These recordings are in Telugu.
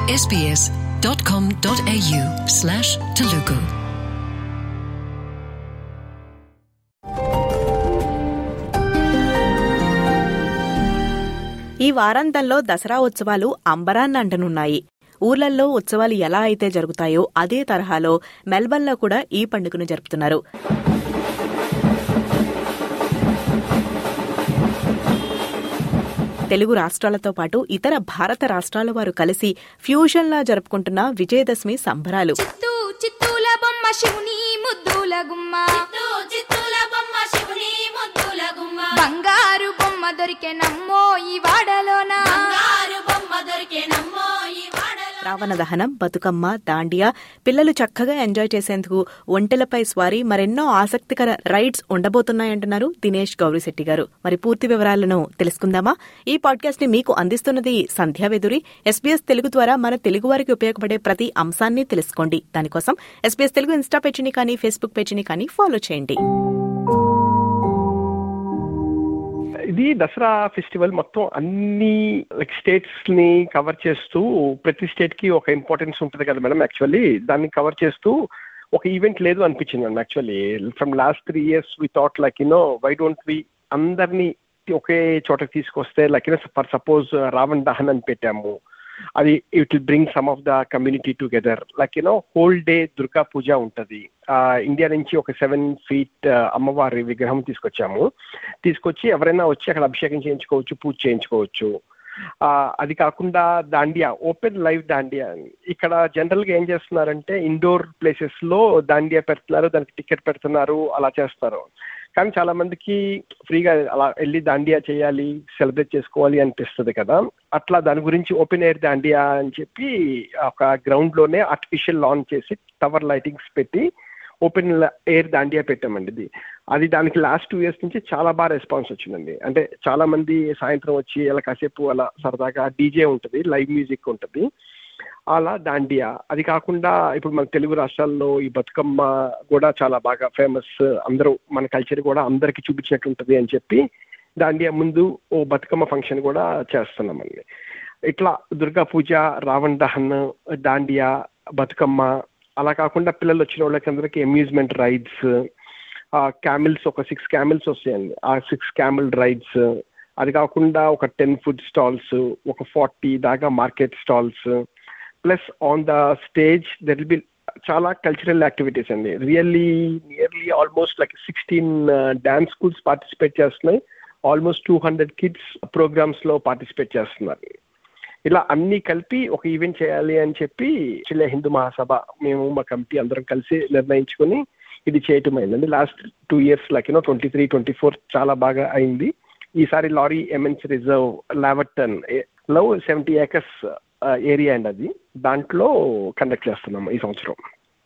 sbs.com.au slash Telugu. ఈ వారాంతంలో దసరా ఉత్సవాలు అంబరాన్ని అంటనున్నాయి ఊర్లల్లో ఉత్సవాలు ఎలా అయితే జరుగుతాయో అదే తరహాలో మెల్బర్న్లో కూడా ఈ పండుగను జరుపుతున్నారు తెలుగు రాష్ట్రాలతో పాటు ఇతర భారత రాష్ట్రాల వారు కలిసి ఫ్యూజన్లా జరుపుకుంటున్న విజయదశమి సంబరాలు చిత్తూ చిత్తూల బొమ్మ శివుని ముద్దుల గుమ్మ చిత్తుల బొమ్మ శివుని ముద్దుల గుమ్మ బంగారు బొమ్మ దొరికే నమ్మో ఈ వాడలోన బంగారు బొమ్మ దొరికే నమ్మో ఈ వాడలో రావణ దహనం బతుకమ్మ దాండియా పిల్లలు చక్కగా ఎంజాయ్ చేసేందుకు ఒంటెలపై స్వారీ మరెన్నో ఆసక్తికర రైడ్స్ ఉండబోతున్నాయంటున్నారు దినేష్ గౌరిశెట్టి గారు మరి పూర్తి వివరాలను తెలుసుకుందామా ఈ పాడ్కాస్ట్ ని మీకు అందిస్తున్నది సంధ్యా వెదురి ఎస్బీఎస్ తెలుగు ద్వారా మన తెలుగు వారికి ఉపయోగపడే ప్రతి అంశాన్ని తెలుసుకోండి దానికోసం ఎస్బీఎస్ తెలుగు ఇన్స్టా పేజీని కానీ ఫేస్బుక్ పేజీని కానీ ఫాలో చేయండి ఇది దసరా ఫెస్టివల్ మొత్తం అన్ని లైక్ స్టేట్స్ ని కవర్ చేస్తూ ప్రతి స్టేట్ కి ఒక ఇంపార్టెన్స్ ఉంటుంది కదా మేడం యాక్చువల్లీ దాన్ని కవర్ చేస్తూ ఒక ఈవెంట్ లేదు అనిపించింది madam actually from last three years we thought like you know why don't we అందరినీ ఒకే చోటకి తీసుకొస్తే లైక్ యూనో ఫర్ సపోజ్ రావణ్ దహన్ అని పెట్టాము అది it will bring some of the community together like you know whole day Durga Puja ఉంటుంది ఇండియా నుంచి ఒక సెవెన్ ఫీట్ అమ్మవారి విగ్రహం తీసుకొచ్చాము తీసుకొచ్చి ఎవరైనా వచ్చి అక్కడ అభిషేకం చేయించుకోవచ్చు పూజ చేయించుకోవచ్చు ఆ, అది కాకుండా దాండియా ఓపెన్ లైవ్ దాండియా అని. ఇక్కడ జనరల్ గా ఏం చేస్తున్నారంటే ఇండోర్ ప్లేసెస్ లో దాండియా పెడుతున్నారు దానికి టికెట్ పెడుతున్నారు అలా చేస్తారు కానీ చాలా మందికి ఫ్రీగా అలా వెళ్ళి దాండియా చేయాలి సెలబ్రేట్ చేసుకోవాలి అనిపిస్తుంది కదా అట్లా దాని గురించి ఓపెన్ ఎయిర్ దాండియా అని చెప్పి ఒక గ్రౌండ్ లోనే ఆర్టిఫిషియల్ లాంచ్ చేసి టవర్ లైటింగ్స్ పెట్టి ఓపెన్ ఎయిర్ దాండియా పెట్టామండి ఇది అది దానికి లాస్ట్ టూ ఇయర్స్ నుంచి చాలా బాగా రెస్పాన్స్ వచ్చిందండి అంటే చాలా మంది సాయంత్రం వచ్చి అలా కాసేపు అలా సరదాగా డీజే ఉంటుంది లైవ్ మ్యూజిక్ ఉంటుంది అలా దాండియా అది కాకుండా ఇప్పుడు మన తెలుగు రాష్ట్రాల్లో ఈ బతుకమ్మ కూడా చాలా బాగా ఫేమస్ అందరూ మన కల్చర్ కూడా అందరికి చూపించినట్టు ఉంటుంది అని చెప్పి దాండియా ముందు ఓ బతుకమ్మ ఫంక్షన్ కూడా చేస్తున్నామండి ఇట్లా దుర్గా పూజ రావణ్ దహన్ దాండియా బతుకమ్మ అలా కాకుండా పిల్లలు వచ్చిన వాళ్ళకి అందరికి అమ్యూజ్మెంట్ రైడ్స్ క్యామిల్స్ ఒక సిక్స్ క్యామిల్స్ వస్తాయండి ఆ సిక్స్ క్యామిల్ రైడ్స్ అది కాకుండా ఒక టెన్ ఫుడ్ స్టాల్స్ ఒక ఫార్టీ దాకా market stalls plus on the stage there will be చాలా కల్చరల్ యాక్టివిటీస్ అండి really nearly almost like sixteen dance schools participate చేస్తున్నాయి ఆల్మోస్ట్ టూ హండ్రెడ్ కిడ్స్ ప్రోగ్రామ్స్లో పార్టిసిపేట్ చేస్తున్నారు ఇలా అన్ని కలిపి ఒక ఈవెంట్ చేయాలి అని చెప్పి చిల్లే హిందూ మహాసభ మేము మా కమిటీ అందరం కలిసి నిర్ణయించుకుని ఇది చేయటం అయిందండి last two years like you know twenty three twenty four చాలా బాగా అయింది ఈసారి లారీ ఎంఎన్స్ రిజర్వ్ లావర్టన్ లో సెవెంటీ ఏకర్స్ ఏరియా అండి అది దాంట్లో కండక్ట్ చేస్తున్నాము ఈ సంవత్సరం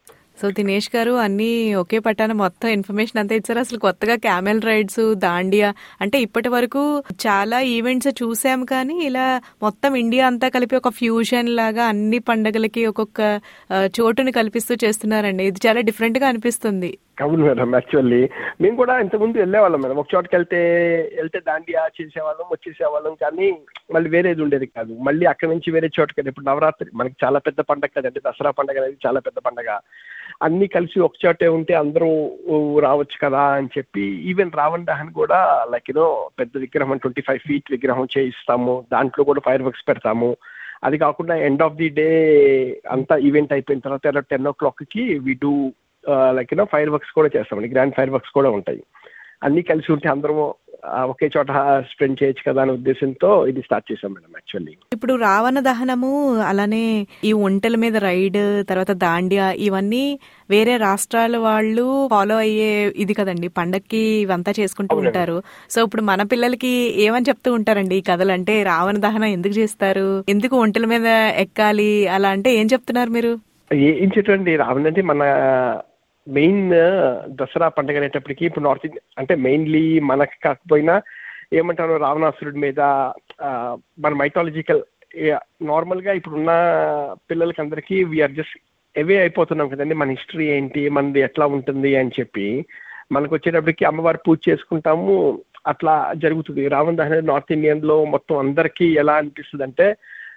సో దినేష్ గారు అన్ని ఒకే పట్టాన మొత్తం ఇన్ఫర్మేషన్ అంతా ఇచ్చారు అసలు కొత్తగా క్యామెల్ రైడ్స్ దాండియా అంటే ఇప్పటి వరకు చాలా ఈవెంట్స్ చూసాం కానీ ఇలా మొత్తం ఇండియా అంతా కలిపి ఒక ఫ్యూజన్ లాగా అన్ని పండగలకి ఒక్కొక్క ఆ, చోటుని కల్పిస్తూ చేస్తున్నారండి ఇది చాలా డిఫరెంట్ గా అనిపిస్తుంది అవును మేడం యాక్చువల్లీ మేము కూడా ఇంతకుముందు వెళ్ళేవాళ్ళం మేడం ఒక చోటుకి వెళ్తే వెళ్తే దాండియా చేసేవాళ్ళం వచ్చేసేవాళ్ళం కానీ మళ్ళీ వేరేది ఉండేది కాదు మళ్ళీ అక్కడి నుంచి వేరే చోటుకి వెళ్ళి ఇప్పుడు నవరాత్రి మనకి చాలా పెద్ద పండగ కదండి దసరా పండగ అనేది చాలా పెద్ద పండగ అన్ని కలిసి ఒక చోటే ఉంటే అందరూ రావచ్చు కదా అని చెప్పి ఈవెన్ రావణ్ దహన్ కూడా లైక్ యూనో పెద్ద విగ్రహం ట్వంటీ ఫైవ్ ఫీట్ విగ్రహం చేయిస్తాము దాంట్లో కూడా ఫైర్ వర్క్స్ పెడతాము అది కాకుండా ఎండ్ ఆఫ్ ది డే అంతా ఈవెంట్ అయిపోయిన తర్వాత టెన్ ఓ క్లాక్కి we do like you know fireworks కూడా చేస్తామండి గ్రాండ్ ఫైర్ వర్క్స్ కూడా ఉంటాయి అన్నీ కలిసి ఉంటే అందరము ఆ, ఒకే చోట స్పెండ్ చేయొచ్చు కదా అనే ఉద్దేశంతో ఇది స్టార్ట్ చేసాం మేడం యాక్చువల్లీ ఇప్పుడు రావణ దహనము అలానే ఈ ఒంటెల మీద రైడ్ తర్వాత దాండియా ఇవన్నీ వేరే రాష్ట్రాల వాళ్ళు ఫాలో అయ్యే ఇది కదండి పండక్కి ఇవంతా చేసుకుంటూ అవునండి. ఉంటారు సో ఇప్పుడు మన పిల్లలకి ఏమని చెప్తూ ఉంటారండి ఈ కథలు అంటే రావణ దహనం ఎందుకు చేస్తారు ఎందుకు ఒంటెల మీద ఎక్కాలి అలా అంటే ఏం చెప్తున్నారు మీరు ఏం చెప్పండి రావణ్ అంటే మన మెయిన్ దసరా పండుగ అనేటప్పటికి ఇప్పుడు నార్త్ ఇండియా అంటే మెయిన్లీ మనకి కాకపోయినా ఏమంటారు రావణాసురుడి మీద ఆ, మన మైథాలజికల్ నార్మల్గా ఇప్పుడున్న పిల్లలకి అందరికీ వీఆర్ జస్ట్ అవే అయిపోతున్నాం కదండి మన హిస్టరీ ఏంటి మనది ఎట్లా ఉంటుంది అని చెప్పి మనకు వచ్చేటప్పటికి అమ్మవారి పూజ చేసుకుంటాము అట్లా జరుగుతుంది రావణ దహన నార్త్ ఇండియన్ లో మొత్తం అందరికీ ఎలా అనిపిస్తుంది అంటే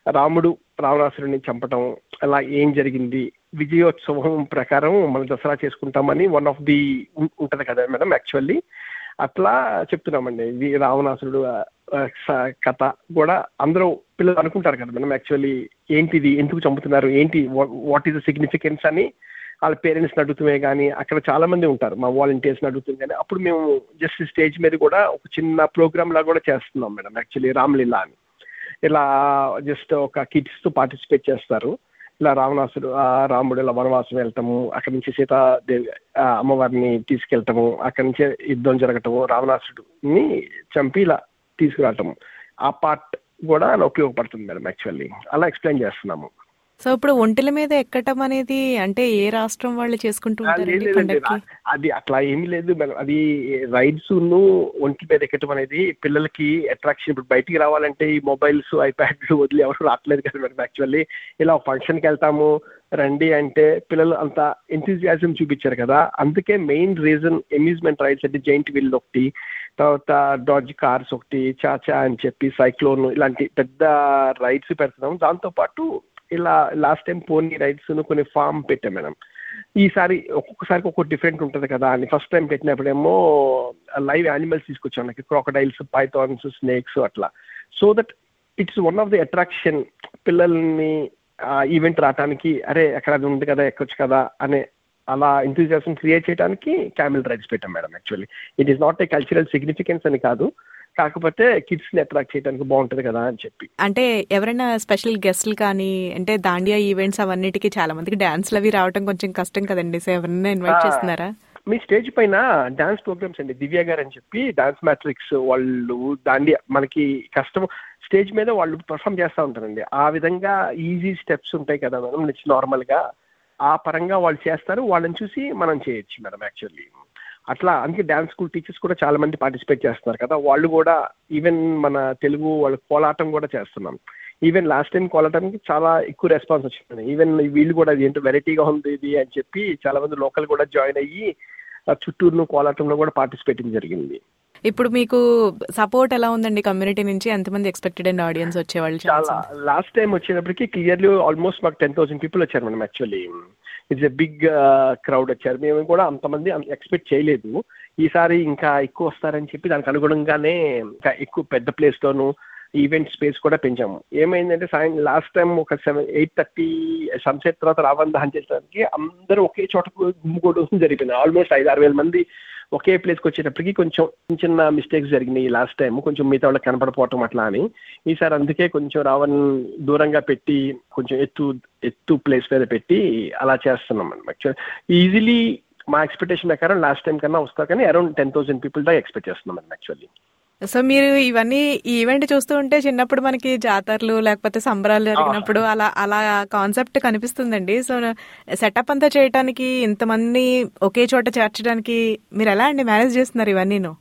రాముడు రావణాసురుడిని చంపటం అలా ఏం జరిగింది విజయోత్సవం ప్రకారం మనం దసరా చేసుకుంటామని వన్ ఆఫ్ ది ఉంటది కదా మేడం యాక్చువల్లీ అట్లా చెప్తున్నామండి ఇది రావణాసురుడు ఆ, ఆ, స- కథ కూడా అందరూ పిల్లలు అనుకుంటారు కదా మేడం యాక్చువల్లీ ఏంటిది ఎందుకు చంపుతున్నారు ఏంటి వాట్ ఈస్ ద సిగ్నిఫికెన్స్ అని వాళ్ళ పేరెంట్స్ అడుగుతుమే కానీ అక్కడ చాలా మంది ఉంటారు మా వాలంటీర్స్ అడుగుతుంది కానీ అప్పుడు మేము జస్ట్ స్టేజ్ మీద కూడా ఒక చిన్న ప్రోగ్రామ్ లా కూడా చేస్తున్నాం మేడం యాక్చువల్లీ రామ్లీలా అని ఇలా జస్ట్ ఒక కిడ్స్ తో పార్టిసిపేట్ చేస్తారు ఇలా రావణాసుడు ఆ రాముడు ఇలా వనవాసం వెళ్ళటము అక్కడి నుంచి సీతాదేవి ఆ అమ్మవారిని తీసుకెళ్ళటము అక్కడి నుంచి యుద్ధం జరగటము రావణాసుడిని చంపి ఇలా తీసుకురావటము ఆ పార్ట్ కూడా అలా ఉపయోగపడుతుంది మేడం యాక్చువల్లీ అలా ఎక్స్ప్లెయిన్ చేస్తున్నాము సో ఇప్పుడు ఒంటెల మీద ఎక్కటం అనేది అంటే ఏ రాష్ట్రం వాళ్ళు చేసుకుంటూ ఆ, ఉంటారండి లేదు, లేదండి. పండక్కి అది అట్లా ఏమీ లేదు మేడం అది రైడ్స్ ఒంటి మీద ఎక్కడం అనేది పిల్లలకి అట్రాక్షన్ ఇప్పుడు బయటికి రావాలంటే ఈ మొబైల్స్ ఐప్యాడ్లు వదిలి ఎవరు రావట్లేదు కదా మేడం యాక్చువల్లీ ఇలా ఫంక్షన్కి వెళ్తాము రండి అంటే పిల్లలు అంత ఎంతూజియాజం చూపించారు కదా అందుకే మెయిన్ రీజన్ అమ్యూజ్మెంట్ రైడ్స్ అంటే జైంట్ వీల్ ఒకటి తర్వాత డాజ్ కార్స్ ఒకటి చాచా అని చెప్పి సైక్లోన్ ఇలాంటి పెద్ద రైడ్స్ పెడుతున్నాం దాంతో పాటు ఇలా లాస్ట్ టైం పోనీ రైడ్స్ కొన్ని ఫామ్ పెట్టాం మేడం ఈసారి ఒక్కొక్కసారికి ఒక్కొక్క డిఫరెంట్ ఉంటుంది కదా అని ఫస్ట్ టైం పెట్టినప్పుడేమో లైవ్ యానిమల్స్ తీసుకొచ్చాం నాకు క్రాకడైల్స్ పైథాన్స్ స్నేక్స్ అట్లా so that it's one of the attraction పిల్లల్ని ఈవెంట్ రావడానికి అరే అక్కడ అది ఉంది కదా ఎక్కొచ్చు కదా అనే అలా ఎంతూజియాసం క్రియేట్ చేయడానికి క్యామిల్ రైడ్స్ పెట్టాం madam actually it is not a cultural significance అని కాదు కాకపోతే కిడ్స్ ని అట్రాక్ట్ చేయడానికి బాగుంటది కదా అని చెప్పి అంటే ఎవరైనా స్పెషల్ గెస్ట్లు కానీ అంటే దాండియా ఈవెంట్స్ అవన్నిటికీ చాలా మందికి డాన్స్లు అవి రావడం కొంచెం కష్టం కదండి సో ఎవరైనా ఇన్వైట్ ఆ. చేస్తున్నారా మీ స్టేజ్ పైన డాన్స్ ప్రోగ్రామ్స్ అండి దివ్య గారు అని చెప్పి డాన్స్ మ్యాట్రిక్స్ వాళ్ళు దాండి మనకి కష్టం స్టేజ్ మీద వాళ్ళు పర్ఫామ్ చేస్తూ ఉంటారండి ఆ విధంగా ఈజీ స్టెప్స్ ఉంటాయి కదా మేడం నార్మల్ గా ఆ పరంగా వాళ్ళు చేస్తారు వాళ్ళని చూసి మనం చేయొచ్చు మేడం యాక్చువల్లీ అట్లా అందుకే డాన్స్ స్కూల్ టీచర్స్ కూడా చాలా మంది పార్టిసిపేట్ చేస్తున్నారు కదా వాళ్ళు కూడా ఈవెన్ మన తెలుగు వాళ్ళు కోలాటం కూడా చేస్తున్నాం ఈవెన్ లాస్ట్ టైం కోలాటానికి చాలా ఎక్కువ రెస్పాన్స్ వచ్చింది ఈవెన్ వీళ్ళు కూడా అది ఏంటో వెరైటీగా ఉంది ఇది అని చెప్పి చాలా మంది లోకల్ కూడా జాయిన్ అయ్యి ఆ చుట్టూరును కోలాటంలో కూడా పార్టిసిపేటింగ్ జరిగింది ఇప్పుడు మీకు సపోర్ట్ ఎలా ఉందండి కమ్యూనిటీ నుంచి ఎంతమంది ఎక్స్పెక్టెడ్ అండ్ ఆడియన్స్ వచ్చేవాళ్ళు చాలా లాస్ట్ టైం వచ్చేటప్పటికి క్లియర్లీ ఆల్మోస్ట్ మాకు టెన్ థౌసండ్ పీపుల్ వచ్చారు madam actually it's a big crowd వచ్చారు మేము కూడా అంతమంది ఎక్స్పెక్ట్ చేయలేదు ఈసారి ఇంకా ఎక్కువ వస్తారని చెప్పి దానికి అనుగుణంగానే ఇంకా ఎక్కువ పెద్ద ప్లేస్ లోను ఈవెంట్ స్పేస్ కూడా పెంచాము ఏమైందంటే సాయం లాస్ట్ టైం ఒక సెవెన్ ఎయిట్ థర్టీ సన్సెట్ తర్వాత రావణ దహన్ చేసడానికి అందరూ ఒకే చోట గుమ్ముకోవడం జరిగింది ఆల్మోస్ట్ ఐదు ఆరు వేల మంది ఒకే ప్లేస్కి వచ్చేటప్పటికి కొంచెం చిన్న చిన్న మిస్టేక్స్ జరిగినాయి లాస్ట్ టైం కొంచెం మిగతా వాళ్ళకి కనపడపోవటం అట్లా అని ఈసారి అందుకే కొంచెం రావణ్ దూరంగా పెట్టి కొంచెం ఎత్తు ఎత్తు ప్లేస్ మీద పెట్టి అలా చేస్తున్నాం మనం యాక్చువల్ ఈజీలీ మా ఎక్స్పెక్టేషన్ ప్రకారం లాస్ట్ టైం కన్నా వస్తా కానీ అరౌండ్ టెన్ థౌసండ్ పీపుల్ దాకా ఎక్స్పెక్ట్ చేస్తున్నాం మనం యాక్చువల్లీ సో మీరు ఇవన్నీ ఈ ఈవెంట్ చూస్తూ ఉంటే చిన్నప్పుడు మనకి జాతరలు లేకపోతే సంబరాలు జరిగినప్పుడు అలా అలా కాన్సెప్ట్ కనిపిస్తుందండి సో సెటప్ అంతా చేయడానికి ఇంతమంది ఒకే చోట చేర్చడానికి మీరు ఎలా అండి మేనేజ్ చేస్తున్నారు ఇవన్నీను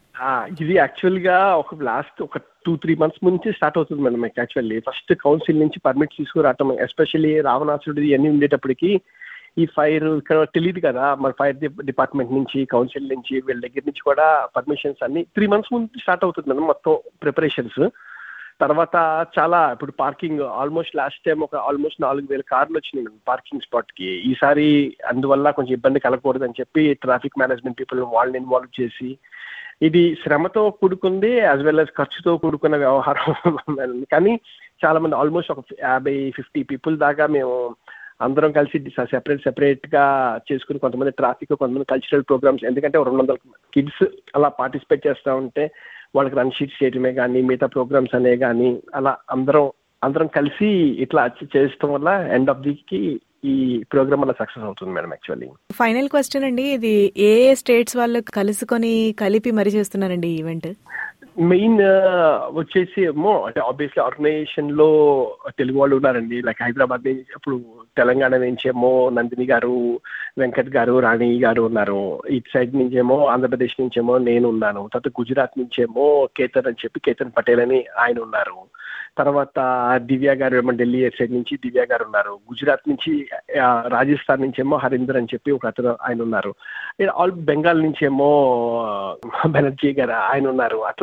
ఇది యాక్చువల్ గా ఒక లాస్ట్ ఒక టూ త్రీ మంత్స్ నుంచి స్టార్ట్ అవుతుంది మేడం యాక్చువల్లీ ఫస్ట్ కౌన్సిల్ నుంచి పర్మిట్ తీసుకురావటం ఎస్పెషల్లీ రావణాసురుడి ఇవన్నీ ఉండేటప్పటికి ఈ ఫైర్ ఇక్కడ తెలియదు కదా మన ఫైర్ డిపార్ట్మెంట్ నుంచి కౌన్సిల్ నుంచి వీళ్ళ దగ్గర నుంచి కూడా పర్మిషన్స్ అన్ని త్రీ మంత్స్ ముందు స్టార్ట్ అవుతుంది మేడం మొత్తం ప్రిపరేషన్స్ తర్వాత చాలా ఇప్పుడు పార్కింగ్ ఆల్మోస్ట్ లాస్ట్ టైం ఒక ఆల్మోస్ట్ నాలుగు వేల కార్లు వచ్చినాయి మేడం పార్కింగ్ స్పాట్ కి ఈసారి అందువల్ల కొంచెం ఇబ్బంది కలగకూడదు అని చెప్పి ట్రాఫిక్ మేనేజ్మెంట్ పీపుల్ వాళ్ళని ఇన్వాల్వ్ చేసి ఇది శ్రమతో కూడుకుంది యాజ్ వెల్ as ఖర్చుతో కూడుకున్న వ్యవహారం కానీ చాలా మంది ఆల్మోస్ట్ ఒక యాభై ఫిఫ్టీ పీపుల్ దాకా మేము అందరం కలిసి సెపరేట్ సెపరేట్ గా చేసుకుని కొంతమంది ట్రాఫిక్ కొంతమంది కల్చరల్ ప్రోగ్రామ్స్ ఎందుకంటే ఒక రెండు వందల కిడ్స్ అలా పార్టిసిపేట్ చేస్తూ ఉంటే వాళ్ళకి రన్ షీట్స్ చేయడమే కానీ మిగతా ప్రోగ్రామ్స్ అనే కానీ అలా అందరం అందరం కలిసి ఇట్లా చేస్తాం వల్ల ఎండ్ ఆఫ్ దికి ఈ ప్రోగ్రామ్ అలా సక్సెస్ అవుతుంది మేడం యాక్చువల్లీ ఫైనల్ క్వశ్చన్ అండి ఇది ఏ ఏ స్టేట్స్ వాళ్ళు కలుసుకొని కలిపి మరీ చేస్తున్నారండి ఈ ఈవెంట్ మెయిన్ వచ్చేసి ఏమో అంటే ఆబ్వియస్లీ ఆర్గనైజేషన్ లో తెలుగు వాళ్ళు ఉన్నారండి లైక్ హైదరాబాద్ నుంచి ఇప్పుడు తెలంగాణ నుంచి ఏమో నందిని గారు వెంకట్ గారు రాణి గారు ఉన్నారు ఇటు సైడ్ నుంచేమో ఆంధ్రప్రదేశ్ నుంచేమో నేను ఉన్నాను తర్వాత గుజరాత్ నుంచేమో కేతన్ అని చెప్పి కేతన్ పటేల్ అని ఆయన ఉన్నారు తర్వాత దివ్య గారు ఏమో ఢిల్లీ సైడ్ నుంచి దివ్య గారు ఉన్నారు గుజరాత్ నుంచి ఆ, రాజస్థాన్ నుంచి ఏమో హరీందర్ అని చెప్పి ఒక అతను ఆయన ఉన్నారు ఆల్ బెంగాల్ నుంచి ఏమో బెనర్జీ గారు ఆయన ఉన్నారు అట్లా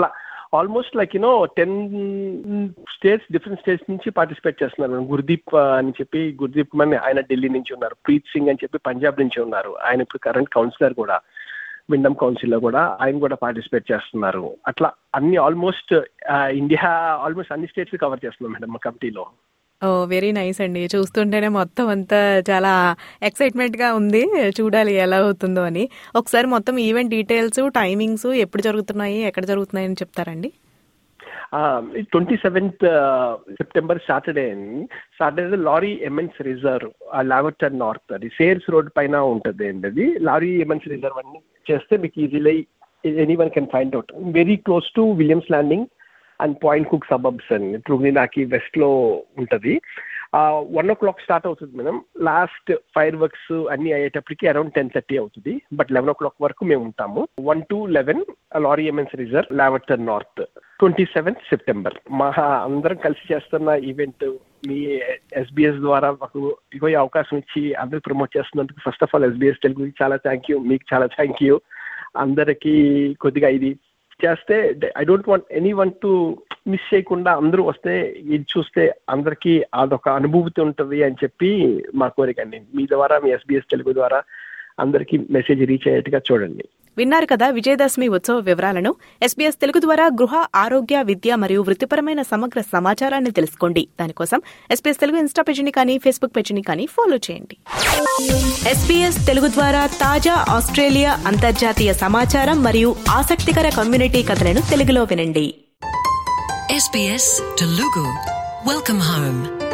almost like you know ten states different states నుంచి పార్టిసిపేట్ చేస్తున్నారు మేడం గుర్దీప్ ఆ, అని చెప్పి గుర్దీప్ మన్ ఆయన ఢిల్లీ నుంచి ఉన్నారు ప్రీత్ సింగ్ అని చెప్పి పంజాబ్ నుంచి ఉన్నారు ఆయన ఇప్పుడు కరెంట్ కౌన్సిలర్ కూడా విండమ్ కౌన్సిల్ లో కూడా ఆయన కూడా పార్టిసిపేట్ చేస్తున్నారు అట్లా అన్ని ఆల్మోస్ట్ ఇండియా ఆల్మోస్ట్ అన్ని స్టేట్స్ కవర్ చేస్తున్నాం మేడం మా కమిటీలో ఓ వెరీ నైస్ అండి చూస్తుంటేనే మొత్తం అంతా చాలా ఎక్సైట్మెంట్ గా ఉంది చూడాలి ఎలా అవుతుందో అని ఒకసారి మొత్తం ఈవెంట్ డీటెయిల్స్ టైమింగ్స్ ఎప్పుడు జరుగుతున్నాయి ఎక్కడ జరుగుతున్నాయి అని చెప్తారండి twenty seventh September Saturday Saturday Lawrie Emmins Reserve Laverton North అది సేల్స్ రోడ్ పైన ఉంటుంది అండి అది లారీ ఎంఎన్స్ రిజర్వ్ అన్ని చేస్తే మీకు easily anyone can find out very close to Williams Landing and Point Cook suburbs అండి ట్రూగ్నినాకి వెస్ట్ లో ఉంటది వన్ ఓ క్లాక్ స్టార్ట్ అవుతుంది మేడం లాస్ట్ ఫైర్ వర్క్స్ అన్ని అయ్యేటప్పటికి అరౌండ్ టెన్ థర్టీ అవుతుంది బట్ లెవెన్ ఓ క్లాక్ వరకు మేము ఉంటాము one to eleven Lawrie Emmins Reserve Laverton North twenty seventh September మా అందరం కలిసి చేస్తున్న ఈవెంట్ మీ ఎస్బీఎస్ ద్వారా మాకు ఇగో ఈ అవకాశం ఇచ్చి అందరికి ప్రమోట్ చేస్తున్నందుకు ఫస్ట్ ఆఫ్ ఆల్ ఎస్బీఎస్ తెలుగుకి చాలా థ్యాంక్ యూ మీకు చాలా థ్యాంక్ యూ అందరికీ కొద్దిగా ఇది చేస్తే I don't want anyone to miss చేయకుండా అందరూ వస్తే ఇది చూస్తే అందరికీ అదొక అనుభూతి ఉంటుంది అని చెప్పి మా కోరిక అండి మీ ద్వారా మీ ఎస్బీఎస్ తెలుగు ద్వారా అందరికీ మెసేజ్ రీచ్ అయ్యేట్టుగా చూడండి విన్నారు కదా విజయదశమి ఉత్సవ వివరాలను ఎస్బీఎస్ తెలుగు ద్వారా గృహ ఆరోగ్య విద్య మరియు వృత్తిపరమైన సమగ్ర సమాచారాన్ని తెలుసుకోండి దానికోసం ఎస్బీఎస్ తెలుగు ఇన్స్టా పేజీని కానీ ఫేస్బుక్ పేజీని కానీ ఫాలో చేయండి ఎస్బీఎస్ తెలుగు ద్వారా తాజా ఆస్ట్రేలియా అంతర్జాతీయ సమాచారం మరియు ఆసక్తికర కమ్యూనిటీ కథలను తెలుగులో వినండి SBS Telugu. Welcome home.